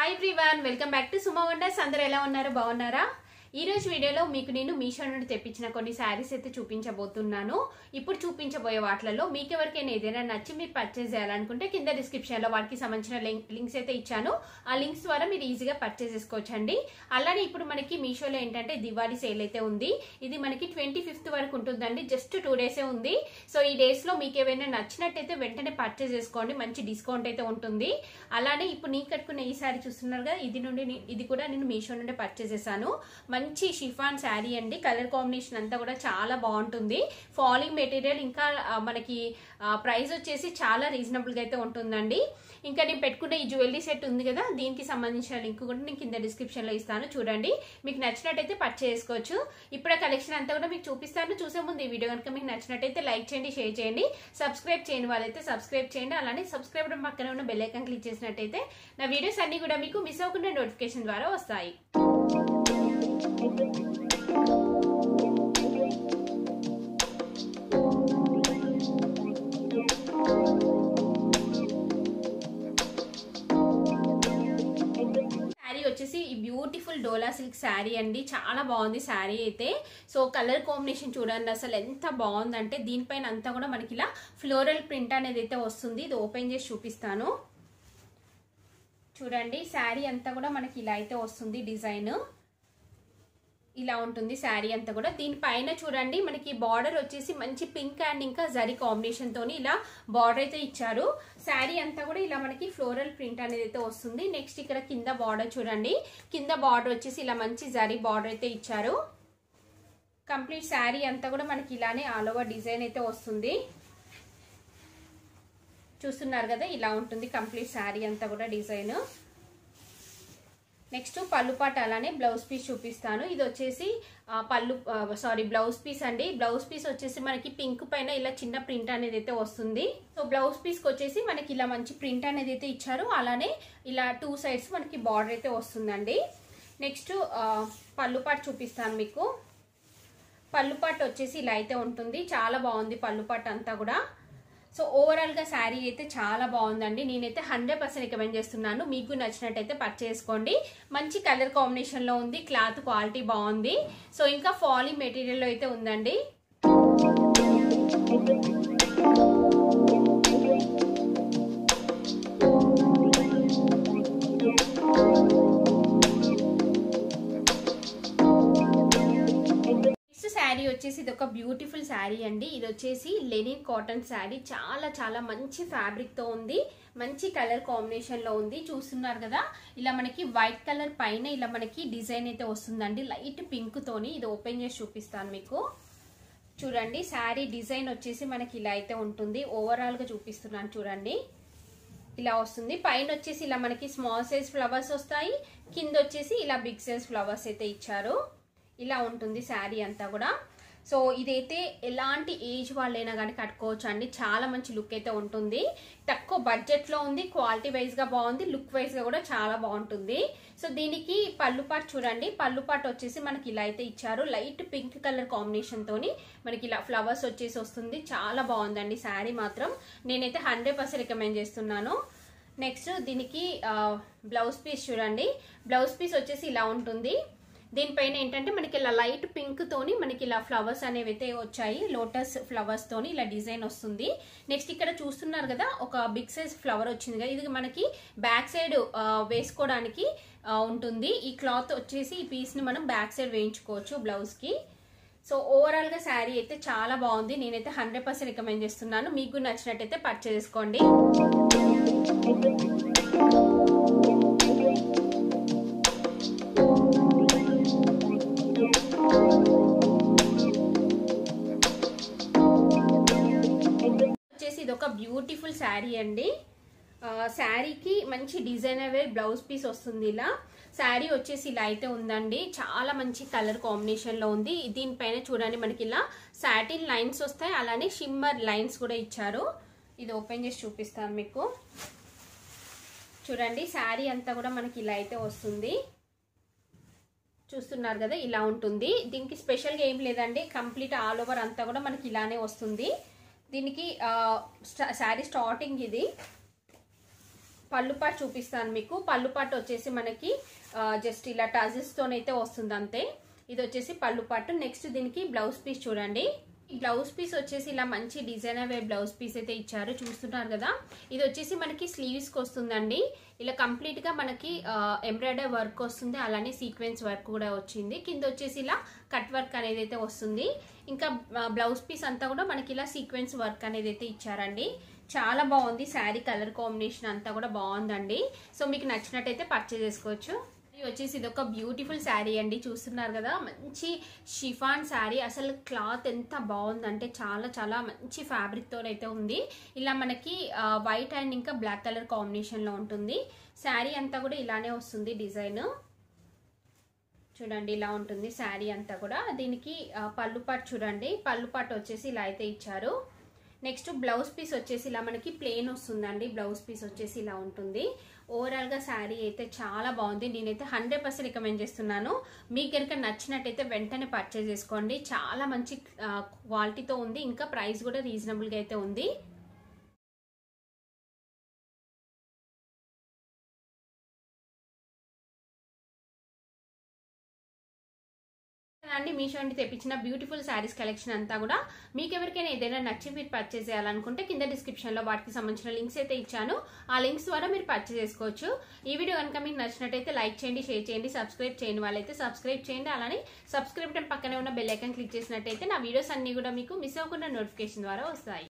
hi everyone welcome back to Suma wonders అందరూ ఎలా ఉన్నారు బాగున్నారా ఈ రోజు వీడియోలో మీకు నేను మీషో నుండి తెప్పించిన కొన్ని శారీస్ అయితే చూపించబోతున్నాను ఇప్పుడు చూపించబోయే వాటిలలో మీకు ఎవరికైనా ఏదైనా నచ్చి మీరు పర్చేస్ చేయాలనుకుంటే కింద డిస్క్రిప్షన్ లో వాటికి సంబంధించిన లింక్స్ అయితే ఇచ్చాను ఆ లింక్స్ ద్వారా మీరు ఈజీగా పర్చేస్ చేసుకోవచ్చండి అలానే ఇప్పుడు మనకి మీషోలో ఏంటంటే దివాళీ సేల్ అయితే ఉంది ఇది మనకి ట్వంటీ ఫిఫ్త్ వరకు ఉంటుందండి జస్ట్ టూ డేసే ఉంది సో ఈ డేస్ లో మీకు ఏమైనా నచ్చినట్టయితే వెంటనే పర్చేస్ చేసుకోండి మంచి డిస్కౌంట్ అయితే ఉంటుంది అలానే ఇప్పుడు నేను కట్టుకున్న ఈ శారీ చూస్తున్నారు కదా ఇది నుండి నే- ఇది కూడా నేను మీషో నుండి పర్చేస్ చేశాను మంచి షిఫాన్ శారీ అండి కలర్ కాంబినేషన్ అంతా కూడా చాలా బాగుంటుంది ఫాలింగ్ మెటీరియల్ ఇంకా ఆ, మనకి ప్రైస్ వచ్చేసి చాలా రీజనబుల్ గా అయితే ఉంటుందండి ఇంకా నేను పెట్టుకున్న ఈ జ్యువెలరీ సెట్ ఉంది కదా దీనికి సంబంధించిన లింక్ కూడా నేను కింద డిస్క్రిప్షన్ లో ఇస్తాను చూడండి మీకు నచ్చినట్టయితే పర్చేస్ చేసుకోవచ్చు ఇప్పుడు ఆ కలెక్షన్ అంతా కూడా మీకు చూపిస్తాను చూసే ముందు ఈ వీడియో కనుక మీకు నచ్చినట్టయితే లైక్ చేయండి షేర్ చేయండి సబ్స్క్రైబ్ చేయని వాళ్ళైతే సబ్స్క్రైబ్ చేయండి అలానే సబ్స్క్రైబ్ పక్కన ఉన్న బెల్ ఐకాన్ క్లిక్ చేసినట్టయితే నా వీడియోస్ అన్ని కూడా మీకు మిస్ అవ్వకుండా నోటిఫికేషన్ ద్వారా వస్తాయి శారీ వచ్చేసి ఈ బ్యూటిఫుల్ డోలా సిల్క్ శారీ అండి చాలా బాగుంది శారీ అయితే సో కలర్ కాంబినేషన్ చూడండి అసలు ఎంత బాగుందంటే దీనిపైన అంతా కూడా మనకి ఇలా ఫ్లోరల్ ప్రింట్ అనేది అయితే వస్తుంది ఇది ఓపెన్ చేసి చూపిస్తాను చూడండి శారీ అంతా కూడా మనకి ఇలా అయితే వస్తుంది డిజైన్ ఇలా ఉంటుంది శారీ అంతా కూడా దీనిపైన చూడండి మనకి బార్డర్ వచ్చేసి మంచి పింక్ అండ్ ఇంకా జరీ కాంబినేషన్ తోని ఇలా బార్డర్ అయితే ఇచ్చారు శారీ అంతా కూడా ఇలా మనకి ఫ్లోరల్ ప్రింట్ అనేది అయితే వస్తుంది నెక్స్ట్ ఇక్కడ కింద బార్డర్ చూడండి కింద బార్డర్ వచ్చేసి ఇలా మంచి జరీ బార్డర్ అయితే ఇచ్చారు కంప్లీట్ శారీ అంతా కూడా మనకి ఇలానే ఆల్ ఓవర్ డిజైన్ అయితే వస్తుంది చూస్తున్నారు కదా ఇలా ఉంటుంది కంప్లీట్ శారీ అంతా కూడా డిజైన్ నెక్స్ట్ పళ్ళు పాట అలానే బ్లౌజ్ పీస్ చూపిస్తాను ఇది వచ్చేసి ఆ, పళ్ళు సారీ బ్లౌజ్ పీస్ అండి బ్లౌజ్ పీస్ వచ్చేసి మనకి పింక్ పైన ఇలా చిన్న ప్రింట్ అనేది అయితే వస్తుంది సో బ్లౌజ్ పీస్కి వచ్చేసి మనకి ఇలా మంచి ప్రింట్ అనేది అయితే ఇచ్చారు అలానే ఇలా టూ సైడ్స్ మనకి బార్డర్ అయితే వస్తుందండి నెక్స్ట్ పళ్ళు పాట చూపిస్తాను మీకు పళ్ళు పాట వచ్చేసి ఇలా అయితే ఉంటుంది చాలా బాగుంది పళ్ళు పాట అంతా కూడా సో ఓవరాల్ గా శారీ అయితే చాలా బాగుందండి నేనైతే హండ్రెడ్ పర్సెంట్ రికమెండ్ చేస్తున్నాను మీకు నచ్చినట్టయితే పర్చేస్ చేసుకోండి మంచి కలర్ కాంబినేషన్ లో ఉంది క్లాత్ క్వాలిటీ బాగుంది సో ఇంకా ఫాలీ మెటీరియల్ లో అయితే ఉందండి నెక్స్ట్ శారీ వచ్చేసి ఇది ఒక బ్యూటిఫుల్ శారీ అండి ఇది వచ్చేసి లెనిన్ కాటన్ శారీ చాలా చాలా మంచి ఫ్యాబ్రిక్ తో ఉంది మంచి కలర్ కాంబినేషన్ లో ఉంది చూస్తున్నారు కదా ఇలా మనకి వైట్ కలర్ పైన ఇలా మనకి డిజైన్ అయితే వస్తుందండి లైట్ పింక్ తోని ఇది ఓపెన్ చేసి చూపిస్తాను మీకు చూడండి శారీ డిజైన్ వచ్చేసి మనకి ఇలా అయితే ఉంటుంది ఓవరాల్ గా చూపిస్తున్నాను చూడండి ఇలా వస్తుంది పైన వచ్చేసి ఇలా మనకి స్మాల్ సైజ్ ఫ్లవర్స్ వస్తాయి కింద వచ్చేసి ఇలా బిగ్ సైజ్ ఫ్లవర్స్ అయితే ఇచ్చారు ఇలా ఉంటుంది శారీ అంతా కూడా సో ఇదైతే ఎలాంటి ఏజ్ వాళ్ళైనా కానీ కట్టుకోవచ్చు అండి చాలా మంచి లుక్ అయితే ఉంటుంది తక్కువ బడ్జెట్ లో ఉంది క్వాలిటీ వైజ్ గా బాగుంది లుక్ వైజ్ గా కూడా చాలా బాగుంటుంది సో దీనికి పళ్ళు పాటు చూడండి పళ్ళు పాటు వచ్చేసి మనకి ఇలా అయితే ఇచ్చారు లైట్ పింక్ కలర్ కాంబినేషన్ తోని మనకి ఇలా ఫ్లవర్స్ వచ్చేసి వస్తుంది చాలా బాగుందండి శారీ మాత్రం నేనైతే హండ్రెడ్ పర్సెంట్ రికమెండ్ చేస్తున్నాను నెక్స్ట్ దీనికి బ్లౌజ్ పీస్ చూడండి బ్లౌజ్ పీస్ వచ్చేసి ఇలా ఉంటుంది దీనిపైన ఏంటంటే మనకి ఇలా లైట్ పింక్ తోని మనకి ఇలా ఫ్లవర్స్ అనేవి అయితే వచ్చాయి లోటస్ ఫ్లవర్స్ తోని ఇలా డిజైన్ వస్తుంది నెక్స్ట్ ఇక్కడ చూస్తున్నారు కదా ఒక బిగ్ సైజ్ ఫ్లవర్ వచ్చింది కదా ఇది మనకి బ్యాక్ సైడ్ వేసుకోవడానికి ఆ, ఉంటుంది ఈ క్లాత్ వచ్చేసి ఈ పీస్ ని మనం బ్యాక్ సైడ్ వేయించుకోవచ్చు బ్లౌజ్ కి సో ఓవరాల్ గా శారీ అయితే చాలా బాగుంది నేనైతే హండ్రెడ్ పర్సెంట్ రికమెండ్ చేస్తున్నాను మీకు నచ్చినట్టయితే పర్చేస్ చేసుకోండి వచ్చేసి ఇది ఒక బ్యూటిఫుల్ శారీ అండి ఆ, శారీకి మంచి డిజైనర్ వేర్ బ్లౌజ్ పీస్ వస్తుంది ఇలా శారీ వచ్చేసి ఇలా అయితే ఉందండి చాలా మంచి కలర్ కాంబినేషన్ లో ఉంది దీనిపైన చూడండి మనకి ఇలా సాటిన్ లైన్స్ వస్తాయి అలానే షిమ్మర్ లైన్స్ కూడా ఇచ్చారు ఇది ఓపెన్ చేసి చూపిస్తాను మీకు చూడండి శారీ అంతా కూడా మనకి ఇలా అయితే వస్తుంది చూస్తున్నారు కదా ఇలా ఉంటుంది దీనికి స్పెషల్గా ఏం లేదండి కంప్లీట్ ఆల్ ఓవర్ అంతా కూడా మనకి ఇలానే వస్తుంది దీనికి శారీ స్టార్టింగ్ ఇది పళ్ళు పాటు చూపిస్తాను మీకు పళ్ళు పాటు వచ్చేసి మనకి జస్ట్ ఇలా టజిల్స్తోనైతే వస్తుంది అంతే ఇది వచ్చేసి పళ్ళు పాటు నెక్స్ట్ దీనికి బ్లౌజ్ పీస్ చూడండి ఈ బ్లౌజ్ పీస్ వచ్చేసి ఇలా మంచి డిజైనర్ వే బ్లౌజ్ పీస్ అయితే ఇచ్చారు చూస్తున్నారు కదా ఇది వచ్చేసి మనకి స్లీవ్స్కి వస్తుందండి ఇలా కంప్లీట్గా మనకి ఎంబ్రాయిడరీ వర్క్ వస్తుంది అలానే సీక్వెన్స్ వర్క్ కూడా వచ్చింది కింద వచ్చేసి ఇలా కట్ వర్క్ అనేది అయితే వస్తుంది ఇంకా బ్లౌజ్ పీస్ అంతా కూడా మనకి ఇలా సీక్వెన్స్ వర్క్ అనేది అయితే ఇచ్చారండి చాలా బాగుంది శారీ కలర్ కాంబినేషన్ అంతా కూడా బాగుందండి సో మీకు నచ్చినట్టయితే పర్చేజ్ చేసుకోవచ్చు ఇది వచ్చేసి ఇది ఒక బ్యూటిఫుల్ శారీ అండి చూస్తున్నారు కదా మంచి షిఫాన్ శారీ అసలు క్లాత్ ఎంత బాగుందంటే చాలా చాలా మంచి ఫ్యాబ్రిక్తో అయితే ఉంది ఇలా మనకి వైట్ అండ్ ఇంకా బ్లాక్ కలర్ కాంబినేషన్లో ఉంటుంది శారీ అంతా కూడా ఇలానే వస్తుంది డిజైన్ చూడండి ఇలా ఉంటుంది శారీ అంతా కూడా దీనికి పళ్ళు పాటు చూడండి పళ్ళు పాటు వచ్చేసి ఇలా అయితే ఇచ్చారు నెక్స్ట్ బ్లౌజ్ పీస్ వచ్చేసి ఇలా మనకి ప్లెయిన్ వస్తుందండి బ్లౌజ్ పీస్ వచ్చేసి ఇలా ఉంటుంది ఓవరాల్గా శారీ అయితే చాలా బాగుంది నేనైతే హండ్రెడ్ పర్సెంట్ రికమెండ్ చేస్తున్నాను మీకు కనుక నచ్చినట్టయితే వెంటనే పర్చేజ్ చేసుకోండి చాలా మంచి క్వాలిటీతో ఉంది ఇంకా ప్రైస్ కూడా రీజనబుల్గా అయితే ఉంది అండి మీషో నుండి తెప్పించిన బ్యూటిఫుల్ శారీస్ కలెక్షన్ అంతా కూడా మీకు ఎవరికైనా ఏదైనా నచ్చి మీరు పర్చేస్ చేయాలనుకుంటే కింద డిస్క్రిప్షన్లో వాటికి సంబంధించిన లింక్స్ అయితే ఇచ్చాను ఆ లింక్స్ ద్వారా మీరు పర్చేస్ చేసుకోవచ్చు ఈ వీడియో కనుక మీకు నచ్చినట్టయితే లైక్ చేయండి షేర్ చేయండి సబ్స్క్రైబ్ చేయని వాళ్ళైతే సబ్స్క్రైబ్ చేయండి అలానే సబ్స్క్రైబ్ బటన్ పక్కనే ఉన్న బెల్ ఐకాన్ క్లిక్ చేసినట్టయితే నా వీడియోస్ అన్ని కూడా మీకు మిస్ అవ్వకుండా నోటిఫికేషన్ ద్వారా వస్తాయి